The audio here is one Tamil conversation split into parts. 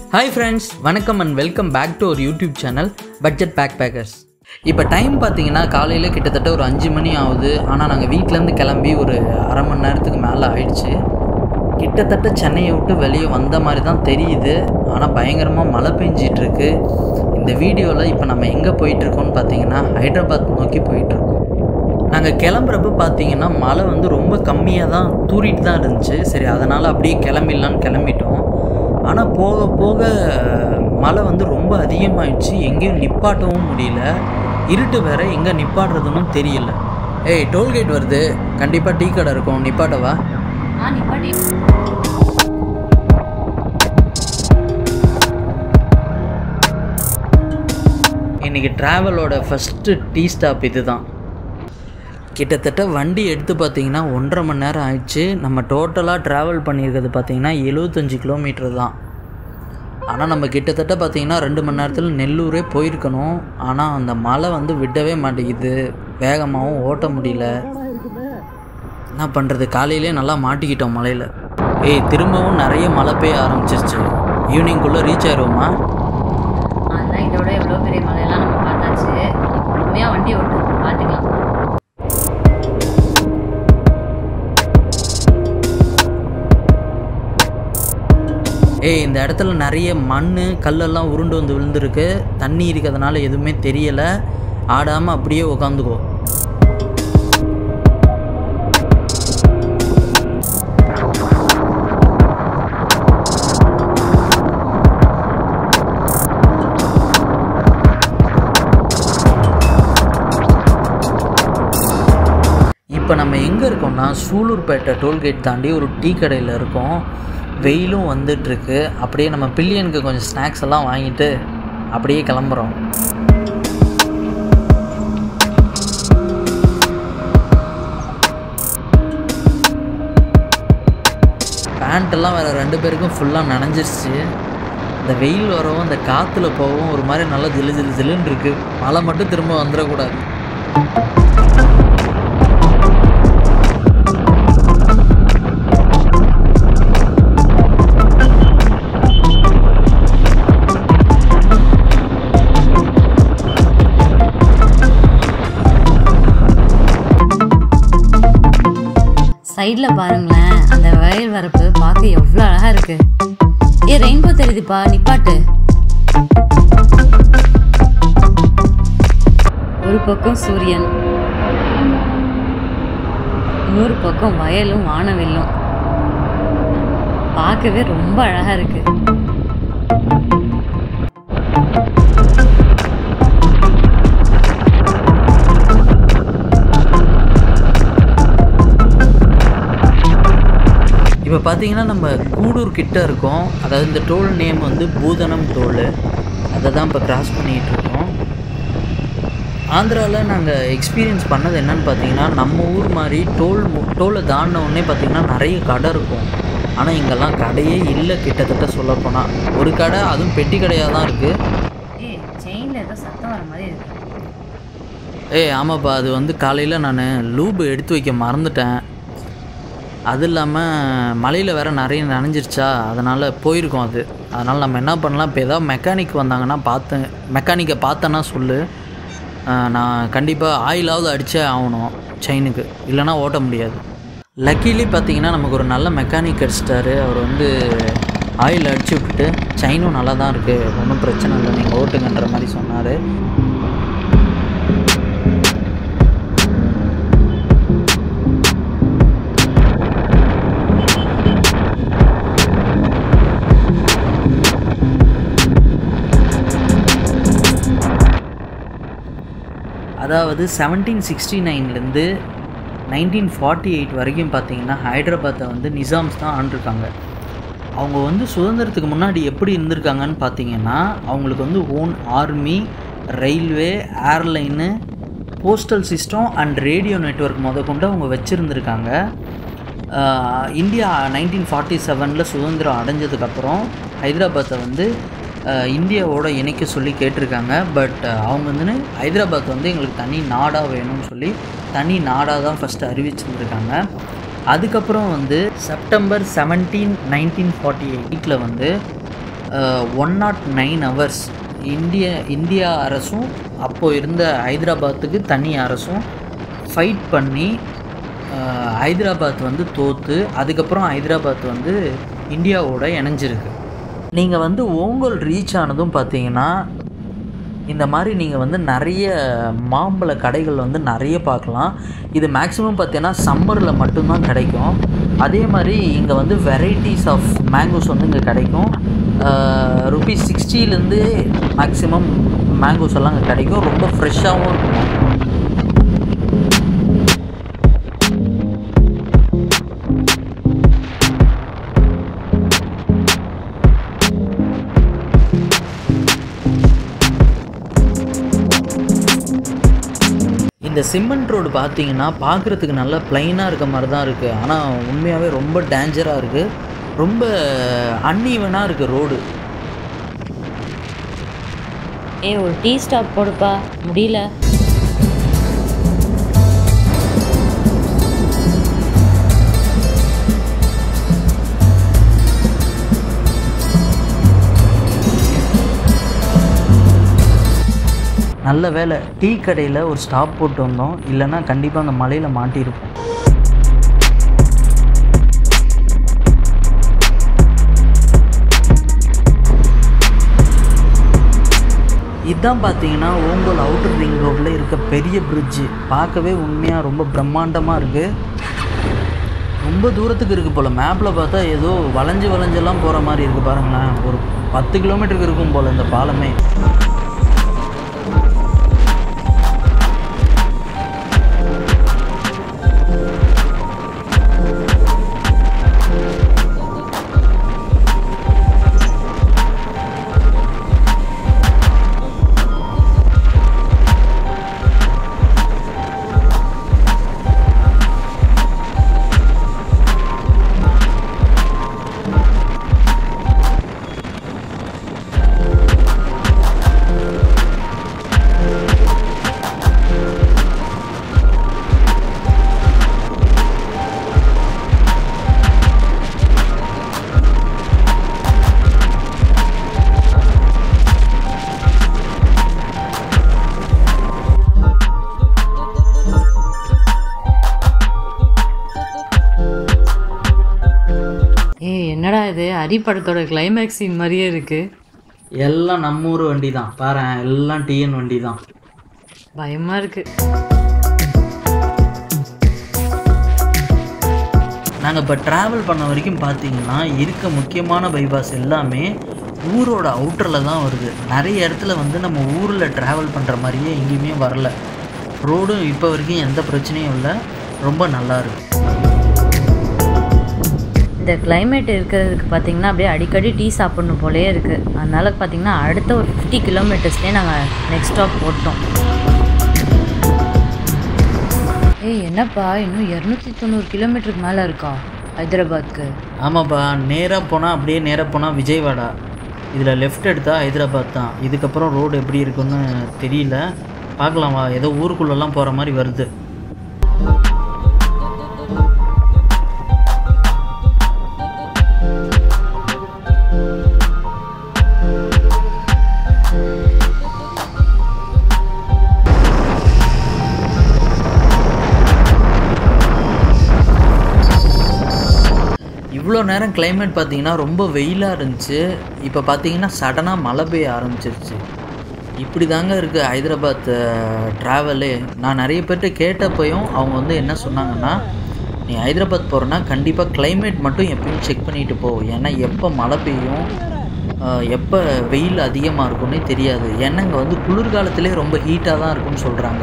ஹாய் ஃப்ரெண்ட்ஸ் வணக்கம் அண்ட் வெல்கம் பேக் டு ஒரு YouTube channel budget backpackers இப்போ டைம் பார்த்தீங்கன்னா காலையில் கிட்டத்தட்ட ஒரு அஞ்சு மணி ஆகுது ஆனால் நாங்கள் வீட்டிலேருந்து கிளம்பி ஒரு அரை மணி நேரத்துக்கு மேலே ஆயிடுச்சு கிட்டத்தட்ட சென்னையை விட்டு வெளியே வந்த மாதிரி தான் தெரியுது ஆனால் பயங்கரமாக மழை பெஞ்சிட்டு இருக்கு இந்த வீடியோவில் இப்போ நம்ம எங்கே போயிட்டுருக்கோம்னு பார்த்தீங்கன்னா ஹைதராபாத் நோக்கி போயிட்டுருக்கோம் நாங்கள் கிளம்புறப்ப பார்த்தீங்கன்னா மழை வந்து ரொம்ப கம்மியாக தான் தூரிட்டு தான் இருந்துச்சு சரி அதனால் அப்படியே கிளம்பிடலான்னு கிளம்பிட்டோம் ஆனால் போக போக மழை வந்து ரொம்ப அதிகமாகிடுச்சு எங்கேயும் நிப்பாட்டவும் முடியல இருட்டு வேற எங்கே நிப்பாட்டுறதுன்னு தெரியல ஏய் டோல்கேட் வருது கண்டிப்பாக டீ கடை இருக்கும் நிப்பாட்டவா ஆ நிப்பாட்டி இன்றைக்கி ட்ராவலோட ஃபஸ்ட்டு டீ ஸ்டாப் இது தான் கிட்டத்தட்ட வண்டி எடுத்து பார்த்தீங்கன்னா ஒன்றரை மணி நேரம் ஆயிடுச்சு நம்ம டோட்டலாக ட்ராவல் பண்ணியிருக்கிறது பார்த்தீங்கன்னா எழுபத்தஞ்சி கிலோமீட்டர் தான் ஆனால் நம்ம கிட்டத்தட்ட பார்த்தீங்கன்னா ரெண்டு மணி நேரத்தில் நெல்லூரே போயிருக்கணும் ஆனால் அந்த மழை வந்து விடவே மாட்டேங்குது வேகமாகவும் ஓட்ட முடியல என்ன பண்ணுறது காலையிலே நல்லா மாட்டிக்கிட்டோம் மழையில் ஏய் திரும்பவும் நிறைய மழை பெய்ய ஆரம்பிச்சிருச்சு ஈவினிங்குள்ளே ரீச் ஆயிடுவோமா அதெல்லாம் இதோட எவ்வளோ பெரிய மலையெல்லாம் நம்ம பார்த்தாச்சு பொறுமையாக வண்டி ஓட்டு பார்த்துக்கலாம் ஏய் இந்த இடத்துல நிறைய மண் கல்லெல்லாம் உருண்டு வந்து விழுந்திருக்கு தண்ணி இருக்கிறதுனால எதுவுமே தெரியலை ஆடாமல் அப்படியே உக்காந்துக்கோ இப்போ நம்ம எங்கே இருக்கோம்னா சூலூர்பேட்டை டோல்கேட் தாண்டி ஒரு டீ கடையில் இருக்கோம் வெயிலும் வந்துட்டுருக்கு அப்படியே நம்ம பில்லியனுக்கு கொஞ்சம் ஸ்நாக்ஸ் எல்லாம் வாங்கிட்டு அப்படியே கிளம்புறோம் பேண்ட்டெல்லாம் வேறு ரெண்டு பேருக்கும் ஃபுல்லாக நனைஞ்சிருச்சு இந்த வெயில் வரவும் இந்த காற்றுல போகவும் ஒரு மாதிரி நல்லா ஜிலு ஜிலு ஜிலுன்னு இருக்குது மழை மட்டும் திரும்ப வந்துடக்கூடாது சைடில் பாருங்களேன் அந்த வயல் வரப்பு பார்க்க எவ்வளோ அழகா இருக்கு ஏ ரெயின்போ தெரியுதுப்பா நிப்பாட்டு ஒரு பக்கம் சூரியன் இன்னொரு பக்கம் வயலும் வானவில்லும் பார்க்கவே ரொம்ப அழகா இருக்கு இப்போ பார்த்தீங்கன்னா நம்ம கூடூர் கிட்ட இருக்கோம் அதாவது இந்த டோல் நேம் வந்து பூதனம் டோல் அதை தான் இப்போ கிராஸ் பண்ணிகிட்டு இருக்கோம் ஆந்திராவில் நாங்கள் எக்ஸ்பீரியன்ஸ் பண்ணது என்னன்னு பார்த்தீங்கன்னா நம்ம ஊர் மாதிரி டோல் டோலை தாண்டின உடனே பார்த்தீங்கன்னா நிறைய கடை இருக்கும் ஆனால் இங்கெல்லாம் கடையே இல்லை கிட்டத்தட்ட சொல்லப்போனால் ஒரு கடை அதுவும் பெட்டி கடையாக தான் இருக்குது ஏ செயினில் ஏதோ சத்தம் வர மாதிரி இருக்கு ஏய் ஆமாப்பா அது வந்து காலையில் நான் லூபு எடுத்து வைக்க மறந்துட்டேன் அது இல்லாமல் மலையில் வேறு நிறைய நனைஞ்சிருச்சா அதனால் போயிருக்கோம் அது அதனால் நம்ம என்ன பண்ணலாம் இப்போ ஏதாவது மெக்கானிக் வந்தாங்கன்னா பார்த்தேன் மெக்கானிக்கை பார்த்தேன்னா சொல்லு ஆஹ் நான் கண்டிப்பாக ஆயிலாவது அடித்தே ஆகணும் செயினுக்கு இல்லைன்னா ஓட்ட முடியாது லக்கிலி பார்த்தீங்கன்னா நமக்கு ஒரு நல்ல மெக்கானிக் கிடச்சிட்டாரு அவர் வந்து ஆயில் அடிச்சு விட்டுட்டு செயினும் நல்லா தான் இருக்குது ஒன்றும் பிரச்சனை இல்லை நீங்கள் ஓட்டுங்கன்ற மாதிரி சொன்னார் அதாவது செவன்டீன் சிக்ஸ்டி நைன்லேருந்து நைன்டீன் ஃபார்ட்டி எயிட் வரைக்கும் பார்த்தீங்கன்னா ஹைதராபாத்தை வந்து நிசாம்ஸ் தான் ஆண்டிருக்காங்க அவங்க வந்து சுதந்திரத்துக்கு முன்னாடி எப்படி இருந்திருக்காங்கன்னு பார்த்தீங்கன்னா அவங்களுக்கு வந்து own army railway airline postal system and radio network முத கொண்டு அவங்க வச்சுருந்துருக்காங்க இந்தியா நைன்டீன் ஃபார்ட்டி செவனில் சுதந்திரம் அடைஞ்சதுக்கப்புறம் ஹைதராபாத்தை வந்து அஹ், இந்தியாவோட இணைக்க சொல்லி கேட்டிருக்காங்க பட் அவங்க வந்து ஹைதராபாத் வந்து எங்களுக்கு தனி நாடாக வேணும்னு சொல்லி தனி நாடாக தான் ஃபஸ்ட்டு அறிவிச்சிருந்துருக்காங்க அதுக்கப்புறம் வந்து செப்டம்பர் செவன்டீன் நைன்டீன் ஃபார்ட்டி எயிட்டில் வந்து ஒன் நாட் நைன் ஹவர்ஸ் இந்திய இந்தியா அரசும் அப்போது இருந்த ஹைதராபாத்துக்கு தனி அரசும் ஃபைட் பண்ணி அஹ், ஹைதராபாத் வந்து தோற்று அதுக்கப்புறம் ஹைதராபாத் வந்து இந்தியாவோட இணைஞ்சிருக்கு நீங்கள் வந்து ஓங்கோல் ரீச் ஆனதும் பார்த்தீங்கன்னா இந்த மாதிரி நீங்கள் வந்து நிறைய மாம்பழ கடைகள் வந்து நிறைய பார்க்கலாம் இது மேக்ஸிமம் பார்த்தீங்கன்னா சம்மரில் மட்டும்தான் கிடைக்கும் அதே மாதிரி இங்கே வந்து வெரைட்டிஸ் ஆஃப் மேங்கோஸ் வந்து இங்கே கிடைக்கும் ருபீஸ் சிக்ஸ்டிலேருந்து மேக்ஸிமம் மேங்கோஸ் எல்லாம் இங்கே கிடைக்கும் ரொம்ப ஃப்ரெஷ்ஷாகவும் இருக்கும் இந்த சிமெண்ட் ரோடு பார்த்தீங்கன்னா பார்க்குறதுக்கு நல்லா ப்ளைனாக இருக்க மாதிரி தான் இருக்குது ஆனால் உண்மையாகவே ரொம்ப டேஞ்சராக இருக்குது ரொம்ப அன்ஈவனாக இருக்குது ரோடு ஏ ஒரு டீ ஸ்டாப் போடுப்பா முடியல நல்ல வேலை டீ கடையில் ஒரு ஸ்டாப் போட்டு வந்தோம் இல்லைன்னா கண்டிப்பாக அந்த மலையில் மாட்டியிருப்போம் இதுதான் பார்த்தீங்கன்னா ஓங்கோல் அவுட்டர் ரிங் ரோட்டில் இருக்க பெரிய பிரிட்ஜு பார்க்கவே உண்மையாக ரொம்ப பிரம்மாண்டமாக இருக்குது ரொம்ப தூரத்துக்கு இருக்குது போல் மேப்பில் பார்த்தா ஏதோ வளைஞ்சு வளைஞ்செல்லாம் போகிற மாதிரி இருக்குது பாருங்களேன் ஒரு பத்து கிலோமீட்டருக்கு இருக்கும் போல் இந்த பாலமே ஏய் என்னடா இது அரிப்படத்தோட கிளைமேக்ஸ் சீன் மாதிரியே இருக்கு எல்லாம் நம்ம ஊர் வண்டி தான் பாரு எல்லாம் டிஎன் வண்டி தான் பயமா இருக்கு நாங்கள் இப்போ ட்ராவல் பண்ண வரைக்கும் பார்த்தீங்கன்னா இருக்க முக்கியமான பைபாஸ் எல்லாமே ஊரோட அவுட்டரில் தான் வருது நிறைய இடத்துல வந்து நம்ம ஊரில் ட்ராவல் பண்ணுற மாதிரியே எங்கேயுமே வரல ரோடும் இப்போ வரைக்கும் எந்த பிரச்சனையும் இல்லை ரொம்ப நல்லா இருக்கு இந்த கிளைமேட் இருக்கிறதுக்கு பார்த்தீங்கன்னா அப்படியே அடிக்கடி டீ சாப்பிடணும் போலயே இருக்கு அதனால பார்த்தீங்கன்னா அடுத்த ஒரு ஃபிஃப்டி கிலோமீட்டர்ஸ்லேயே நாங்கள் நெக்ஸ்ட் ஸ்டாப் போட்டோம் ஏய் என்னப்பா இன்னும் இரநூத்தி தொண்ணூறு கிலோமீட்டருக்கு மேலே இருக்கா ஹைதராபாத்க்கு ஆமாப்பா நேராக போனால் அப்படியே நேராக போனால் விஜயவாடா இதில் லெஃப்ட் எடுத்தால் ஹைதராபாத் தான் இதுக்கப்புறம் ரோடு எப்படி இருக்குன்னு தெரியல பார்க்கலாம் வா ஏதோ ஊருக்குள்ளெல்லாம் போகிற மாதிரி வருது இவ்வளோ நேரம் climate பார்த்தீங்கன்னா ரொம்ப வெயிலாக இருந்துச்சு இப்போ பார்த்தீங்கன்னா சடனாக மழை பெய்ய ஆரம்பிச்சிருச்சு இப்படி தாங்க இருக்குது ஹைதராபாத் ட்ராவலு நான் நிறைய பேர்கிட்ட கேட்டப்பையும் அவங்க வந்து என்ன சொன்னாங்கன்னா நீ ஹைதராபாத் போகிறனா கண்டிப்பாக climate மட்டும் எப்பயும் செக் பண்ணிட்டு போ ஏன்னா எப்போ மழை பெய்யும் அஹ், எப்போ வெயில் அதிகமாக இருக்கும்னே தெரியாது ஏன்னா இங்கே வந்து குளிர்காலத்திலே ரொம்ப ஹீட்டாக தான் இருக்கும்னு சொல்கிறாங்க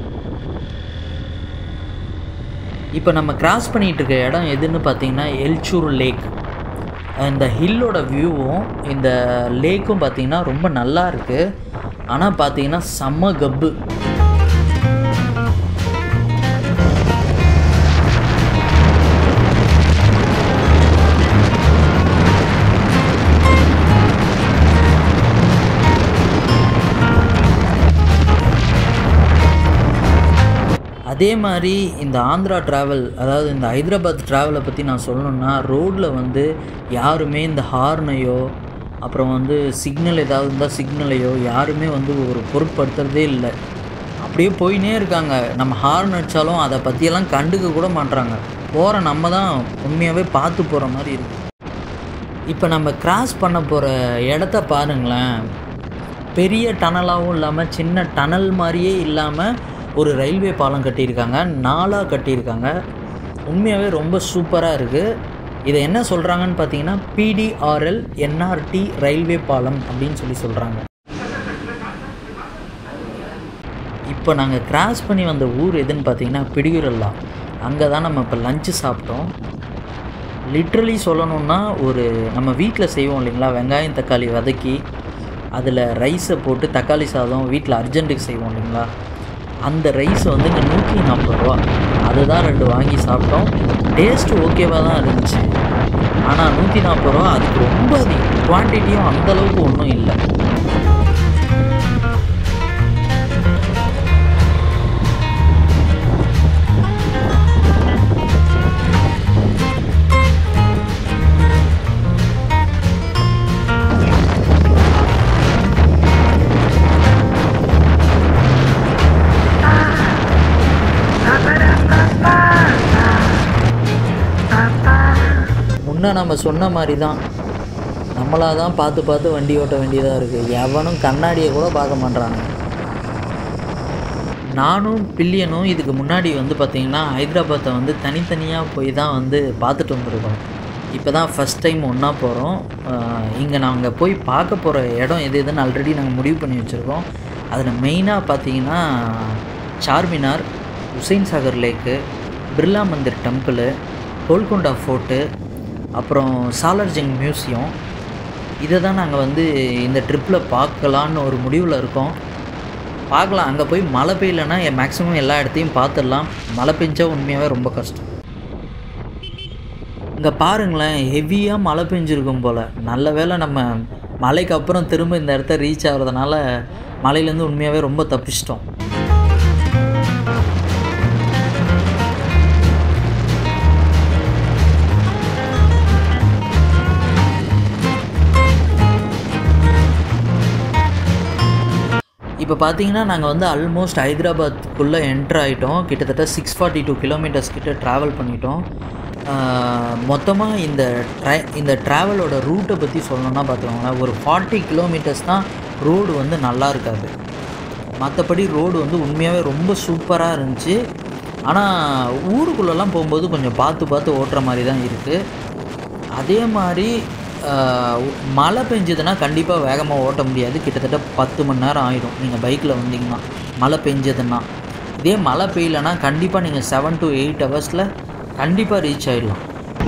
இப்போ நம்ம கிராஸ் பண்ணிகிட்டு இருக்க இடம் எதுன்னு பார்த்தீங்கன்னா எல்சூர் லேக் இந்த ஹில்லோட வியூவும் இந்த லேக்கும் பார்த்தீங்கன்னா ரொம்ப நல்லா இருக்குது ஆனால் பார்த்தீங்கன்னா செம்ம கப்பு அதே மாதிரி இந்த ஆந்திரா ட்ராவல் அதாவது இந்த ஹைதராபாத் ட்ராவலை பற்றி நான் சொல்லணுன்னா ரோட்டில் வந்து யாருமே இந்த ஹார்னையோ அப்புறம் வந்து சிக்னல் ஏதாவது இருந்தால் சிக்னலையோ யாருமே வந்து ஒரு பொருட்படுத்துறதே இல்லை அப்படியே போயினே இருக்காங்க நம்ம ஹார்ன் அடித்தாலும் அதை பற்றியெல்லாம் கண்டுக்க கூட மாட்றாங்க போகிற நம்ம தான் உண்மையாகவே பார்த்து போகிற மாதிரி இருக்குது இப்போ நம்ம கிராஸ் பண்ண போகிற இடத்த பாருங்களேன் பெரிய டனலாகவும் இல்லாமல் சின்ன டனல் மாதிரியே இல்லாமல் ஒரு ரயில்வே பாலம் கட்டியிருக்காங்க நாலாக கட்டியிருக்காங்க உண்மையாகவே ரொம்ப சூப்பராக இருக்குது இதை என்ன சொல்கிறாங்கன்னு பார்த்தீங்கன்னா பிடிஆர்எல் என்ஆர்டி ரயில்வே பாலம் அப்படின்னு சொல்லி சொல்கிறாங்க இப்போ நாங்கள் கிராஸ் பண்ணி வந்த ஊர் எதுன்னு பார்த்தீங்கன்னா பிடியூரல்லா அங்கே தான் நம்ம இப்போ லஞ்சு சாப்பிட்டோம் லிட்ரலி சொல்லணுன்னா ஒரு நம்ம வீட்டில் செய்வோம் இல்லைங்களா வெங்காயம் தக்காளி வதக்கி அதில் ரைஸை போட்டு தக்காளி சாதம் வீட்டில் அர்ஜென்ட்டுக்கு செய்வோம் இல்லைங்களா அந்த ரைஸ் வந்து இங்கே நூற்றி நாற்பது ரூபா அதுதான் ரெண்டு வாங்கி சாப்பிட்டோம் டேஸ்ட்டு ஓகேவாக தான் இருந்துச்சு ஆனால் நூற்றி நாற்பது ரூபா அதுக்கு ரொம்ப அதிகம் குவான்டிட்டியும் அந்தளவுக்கு ஒன்றும் இல்லை முன்னே நம்ம சொன்ன மாதிரி தான் நம்மளாக தான் பார்த்து பார்த்து வண்டி ஓட்ட வேண்டியதாக இருக்குது எவனும் கண்ணாடியை கூட பார்க்க மாட்றாங்க நானும் பில்லியனும் இதுக்கு முன்னாடி வந்து பார்த்திங்கன்னா ஹைதராபாத்தை வந்து தனித்தனியாக போய் தான் வந்து பார்த்துட்டு வந்திருக்கோம் இப்போ தான் ஃபஸ்ட் டைம் ஒன்றா போகிறோம் இங்கே நாங்கள் போய் பார்க்க போகிற இடம் எது எதுன்னு ஆல்ரெடி நாங்கள் முடிவு பண்ணி வச்சுருக்கோம் அதில் மெயினாக பார்த்தீங்கன்னா சார்மினார் உசைன் சாகர் லேக்கு பிர்லா மந்திர் டெம்பிளு கோல்கொண்டா ஃபோர்ட்டு அப்புறம் சாலர்ஜங் மியூசியம் இதை தான் நாங்கள் வந்து இந்த ட்ரிப்பில் பார்க்கலான்னு ஒரு முடிவில் இருக்கோம் பார்க்கலாம் அங்கே போய் மழை பெய்யலைன்னா மேக்ஸிமம் எல்லா இடத்தையும் பார்த்துடலாம் மழை பெஞ்சா உண்மையாகவே ரொம்ப கஷ்டம் இங்கே பாருங்களேன் ஹெவியாக மழை பெஞ்சிருக்கும் போல் நல்ல வேளை நம்ம மழைக்கு அப்புறம் திரும்ப இந்த இடத்த ரீச் ஆகிறதுனால மழையிலேருந்து உண்மையாகவே ரொம்ப தப்பிச்சிட்டோம் இப்போ பார்த்தீங்கன்னா நாங்கள் வந்து ஆல்மோஸ்ட் ஹைதராபாத்துக்குள்ளே என்ட்ரு ஆகிட்டோம் கிட்டத்தட்ட சிக்ஸ் ஃபார்ட்டி டூ கிலோமீட்டர்ஸ் கிட்ட ட்ராவல் பண்ணிட்டோம் மொத்தமாக இந்த ட்ரை இந்த ட்ராவலோட ரூட்டை பற்றி சொல்லணும்னா பார்த்துக்கோங்களேன் ஒரு ஃபார்ட்டி கிலோமீட்டர்ஸ் தான் ரோடு வந்து நல்லா இருக்காது மற்றபடி ரோடு வந்து உண்மையாகவே ரொம்ப சூப்பராக இருந்துச்சு ஆனால் ஊருக்குள்ளெல்லாம் போகும்போது கொஞ்சம் பார்த்து பார்த்து ஓட்டுற மாதிரி தான் இருக்குது அதே மாதிரி ஆஹ், மழை பெஞ்சதுன்னா கண்டிப்பாக வேகமாக ஓட்ட முடியாது கிட்டத்தட்ட பத்து மணி நேரம் ஆகிடும் நீங்கள் பைக்கில் வந்தீங்கன்னா மழை பெஞ்சதுன்னா இதே மழை பெய்யலன்னா கண்டிப்பாக நீங்கள் செவன் டு எயிட் ஹவர்ஸில் கண்டிப்பாக ரீச் ஆகிடலாம்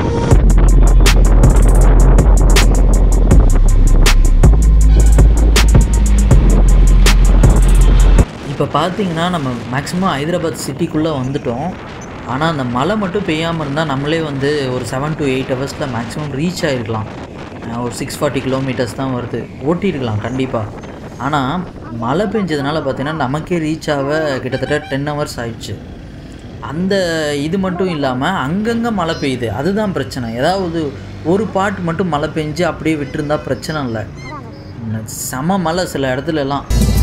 இப்போ பார்த்தீங்கன்னா நம்ம மேக்ஸிமம் ஹைதராபாத் சிட்டிக்குள்ளே வந்துட்டோம் ஆனால் அந்த மழை மட்டும் பெய்யாமல் இருந்தால் நம்மளே வந்து ஒரு செவன் டு எயிட் ஹவர்ஸில் மேக்ஸிமம் ரீச் ஆகிருக்கலாம் அஹ் ஒரு சிக்ஸ் ஃபார்ட்டி கிலோமீட்டர்ஸ் தான் வருது ஓட்டியிருக்கலாம் கண்டிப்பாக ஆனால் மழை பெஞ்சதுனால பார்த்தீங்கன்னா நமக்கே ரீச் ஆக கிட்டத்தட்ட டென் ஹவர்ஸ் ஆயிடுச்சு அந்த இது மட்டும் இல்லாமல் அங்கங்கே மழை பெய்யுது அதுதான் பிரச்சனை ஏதாவது ஒரு பாட்டு மட்டும் மழை பெஞ்சு அப்படியே விட்டுருந்தா பிரச்சனை இல்லை செம மழை சில இடத்துல எல்லாம்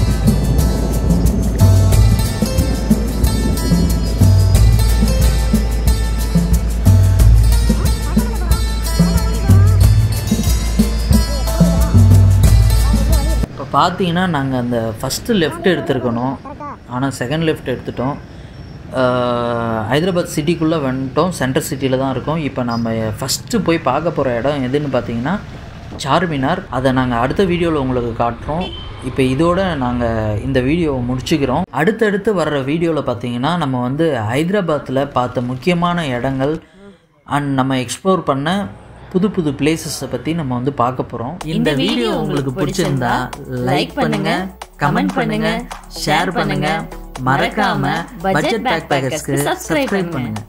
இப்போ பார்த்தீங்கன்னா நாங்கள் அந்த ஃபஸ்ட்டு லெஃப்ட் எடுத்திருக்கணும் ஆனால் செகண்ட் லெஃப்ட் எடுத்துட்டோம் ஆஹ் ஹைதராபாத் சிட்டிக்குள்ளே வந்துட்டோம் சென்ட்ரல் சிட்டியில் தான் இருக்கோம் இப்போ நம்ம ஃபஸ்ட்டு போய் பார்க்க போகிற இடம் எதுன்னு பார்த்தீங்கன்னா சார்மினார் அதை நாங்கள் அடுத்த வீடியோவில் உங்களுக்கு காட்டுறோம் இப்போ இதோட நாங்கள் இந்த வீடியோவை முடிச்சுக்கிறோம் அடுத்தடுத்து வர்ற வீடியோவில் பார்த்தீங்கன்னா நம்ம வந்து ஹைதராபாத்தில் பார்த்த முக்கியமான இடங்கள் அண்ட் நம்ம எக்ஸ்ப்ளோர் பண்ண புது புது பிளேசஸை பற்றி நம்ம வந்து பார்க்க போகிறோம் இந்த வீடியோ உங்களுக்கு பிடிச்சிருந்தா லைக் பண்ணுங்க கமெண்ட் பண்ணுங்க ஷேர் பண்ணுங்க மறக்காம பட்ஜெட் பேக் பேக்கர்ஸ்க்கு சப்ஸ்கிரைப் பண்ணுங்க